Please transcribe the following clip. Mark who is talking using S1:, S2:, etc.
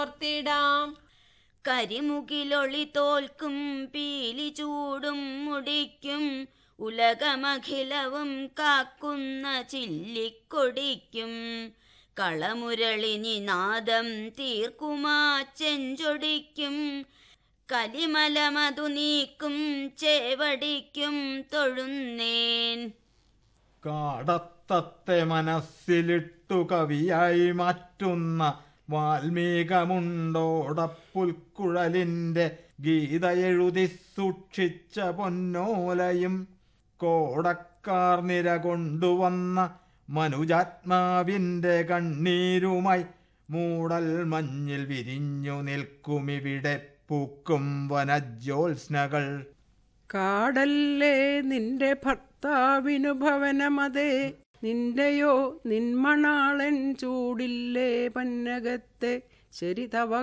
S1: ഓർത്തിടാം
S2: കരിമുകിലൊളി തോൽക്കും പീലി ചൂടും മുടിക്കും ഉലകമഖിലവും കാക്കുന്ന ചില്ലിക്കൊടിക്കും കളമുരളിനി നാദം തീർക്കുമാ ചെഞ്ചൊടിക്കും കലിമലമതു നീക്കും ചേവടിക്കും തൊഴുന്നേൻ
S3: കാടത്തത്തെ മനസ്സിലിട്ടു കവിയായി മാറ്റുന്ന വാൽമീകമുണ്ടോടപ്പുൽക്കുഴലിന്റെ ഗീത എഴുതി സൂക്ഷിച്ച പൊന്നോലയും കോടക്കാർ നിര കൊണ്ടുവന്ന മനുജാത്മാവിന്റെ കണ്ണീരുമായി മൂടൽ മഞ്ഞിൽ വിരിഞ്ഞു നിൽക്കുമിവിടെ പൂക്കും വനജ്യോത്സ്നകൾ
S4: കാടല്ലേ നിന്റെ ഭർത്താവിനു ഭവനമതേ നിന്റെയോ നിന്മണാളൻ ചൂടില്ലേ പന്നകത്തെ ശരി തവ